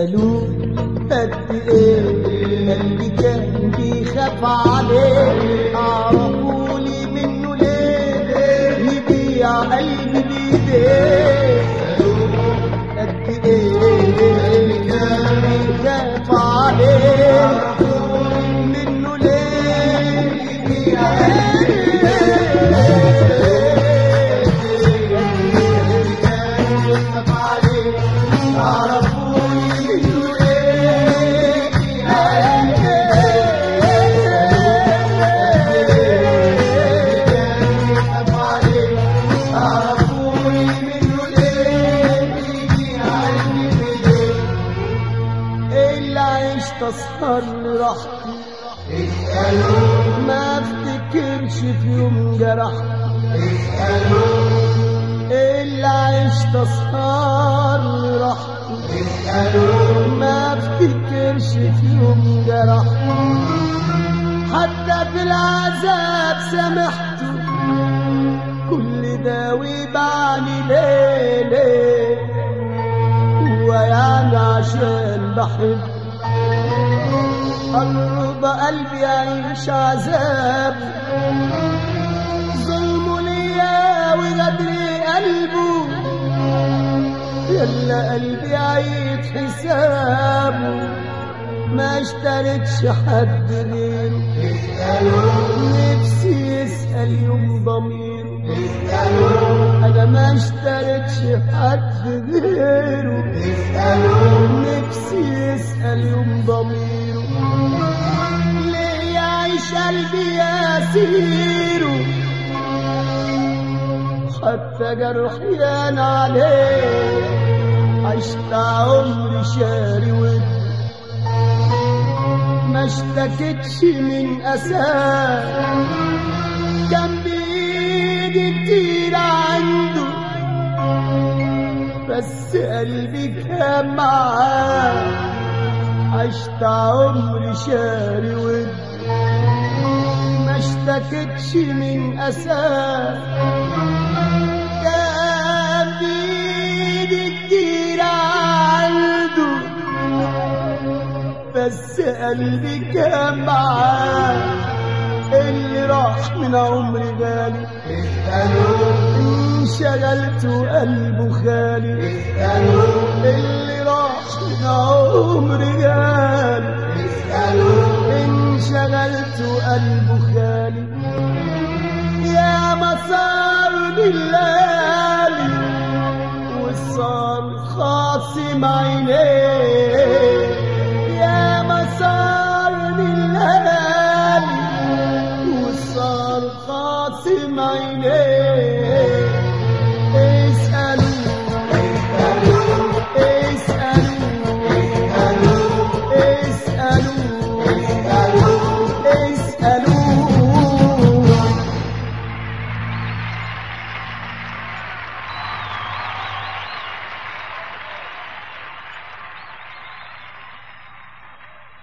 اسألوه قد ايه قلبي كان بيخاف عليه اعرفولي منه ليه يبيع قلبي بايديه قد ايه كان بيخاف عليه منه ليه يبيع اللي عشت اسهر لراحتي ما افتكرش في يوم جرحتي اللي عشت اسهر لراحتي ما افتكرش في يوم جرحتي حتى في العذاب سامحته كل ده ويبعني ليه ليه هو يعني عشان بحب قرب قلبي يعيش عذاب ظلمه ليا وغدري قلبه يلا قلبي يعيد حسابه ما اشتركش حد غيره نفسي يسأل يوم ضميره انا ما اشتركش حد غيره نفسي يسأل يوم ضميره ليه يعيش قلبي يسيره حتى جرحي انا عليه عشت عمري شاري ودي ما اشتكتش من اساه كان بايدي كتير عنده بس قلبي كان معاه عشت عمري شاري ودي ما اشتكتش من اساه كان بايدي كتير عنده بس قلبي كان معاه اللي راح من عمري غالي انشغلت وقلبه خالي اللي راح من عمري غالي انشغلت وقلبه خالي يا مسار الليالي والصار خاصم عينيه